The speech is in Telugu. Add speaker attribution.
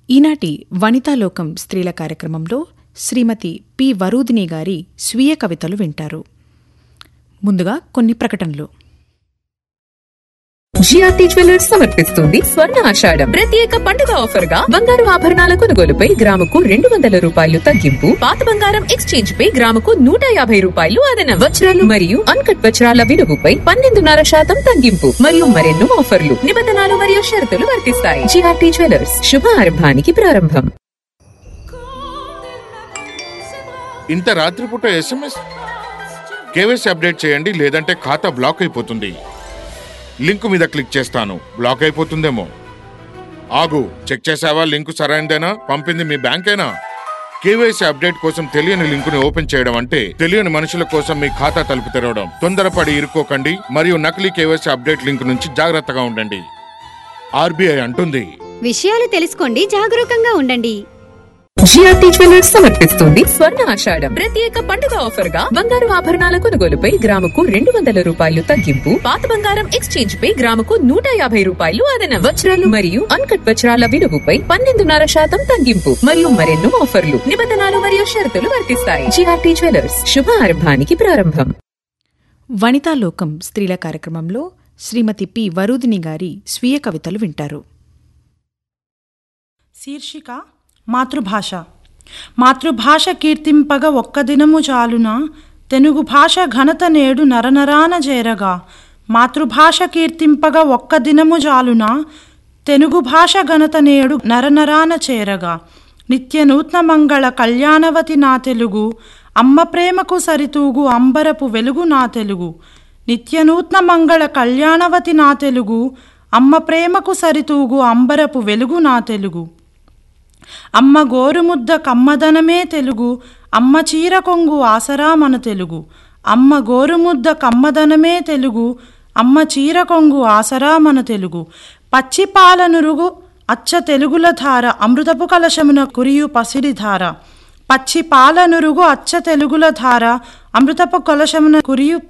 Speaker 1: ఈనాటి వనితాలోకం స్త్రీల కార్యక్రమంలో శ్రీమతి పి వరూదిని గారి స్వీయ కవితలు వింటారు ముందుగా కొన్ని ప్రకటనలు
Speaker 2: జిఆర్టీ జ్యువెలర్స్ సమర్పిస్తుంది స్వర్ణ ఆషాఢం ప్రత్యేక పండుగ ఆఫర్ గా బంగారు ఆభరణాల కొనుగోలుపై గ్రాముకు రెండు వందల రూపాయలు తగ్గింపు పాత బంగారం ఎక్స్చేంజ్ పై గ్రాముకు నూట యాభై రూపాయలు అదన వజ్రాలు మరియు అన్కట్ వజ్రాల విలువపై పన్నెండున్నర శాతం తగ్గింపు మరియు మరెన్నో ఆఫర్లు నిబంధనలు మరియు షరతులు వర్తిస్తాయి జిఆర్టీ జ్యువెలర్స్ శుభారంభానికి ప్రారంభం
Speaker 3: ఇంత రాత్రిపూట ఎస్ఎంఎస్ కేవైసీ అప్డేట్ చేయండి లేదంటే ఖాతా బ్లాక్ అయిపోతుంది లింక్ మీద క్లిక్ చేస్తాను బ్లాక్ అయిపోతుందేమో ఆగు చెక్ చేసావా లింక్ సరైనదేనా పంపింది మీ బ్యాంకేనా కేవైసీ అప్డేట్ కోసం తెలియని లింకుని ఓపెన్ చేయడం అంటే తెలియని మనుషుల కోసం మీ ఖాతా తలుపు తెరవడం తొందరపడి ఇరుక్కోకండి మరియు నకిలీ కేవైసీ అప్డేట్ లింక్ నుంచి జాగ్రత్తగా ఉండండి ఆర్బీఐ అంటుంది
Speaker 4: విషయాలు తెలుసుకోండి జాగరూకంగా ఉండండి
Speaker 2: జిఆర్టీ జ్యువెలర్స్ సమర్పిస్తుంది స్వర్ణ ఆషాఢం ప్రత్యేక పండుగ ఆఫర్ గా బంగారు ఆభరణాల కొనుగోలుపై గ్రాముకు రెండు వందల రూపాయలు తగ్గింపు పాత బంగారం ఎక్స్చేంజ్ పై గ్రాముకు నూట యాభై రూపాయలు అదన వజ్రాలు మరియు అన్కట్ వజ్రాల విలువపై పన్నెండున్నర శాతం తగ్గింపు మరియు మరెన్నో ఆఫర్లు నిబంధనలు మరియు షరతులు వర్తిస్తాయి జిఆర్టీ జ్యువెలర్స్ శుభారంభానికి ప్రారంభం
Speaker 1: వనితాలోకం స్త్రీల కార్యక్రమంలో శ్రీమతి పి వరూదిని గారి స్వీయ కవితలు వింటారు
Speaker 5: శీర్షిక మాతృభాష మాతృభాష కీర్తింపగ ఒక్క దినము చాలున తెలుగు భాష ఘనత నేడు నరనరాన చేరగా మాతృభాష కీర్తింపగ ఒక్క దినము చాలున తెలుగు భాష ఘనత నేడు నరనరాన చేరగా నిత్య నూత్న మంగళ కళ్యాణవతి నా తెలుగు అమ్మ ప్రేమకు సరితూగు అంబరపు వెలుగు నా తెలుగు నిత్యనూత్న మంగళ కళ్యాణవతి నా తెలుగు అమ్మ ప్రేమకు సరితూగు అంబరపు వెలుగు నా తెలుగు అమ్మ గోరుముద్ద కమ్మదనమే తెలుగు అమ్మ చీర కొంగు ఆసరా మన తెలుగు అమ్మ గోరుముద్ద కమ్మదనమే తెలుగు అమ్మ చీర కొంగు ఆసరా మన తెలుగు పచ్చి పాలనురుగు అచ్చ తెలుగుల ధార అమృతపు కలశమున కురియు పసిడి ధార పచ్చి పాలనురుగు అచ్చ తెలుగుల ధార అమృతపు కలశమున కురియు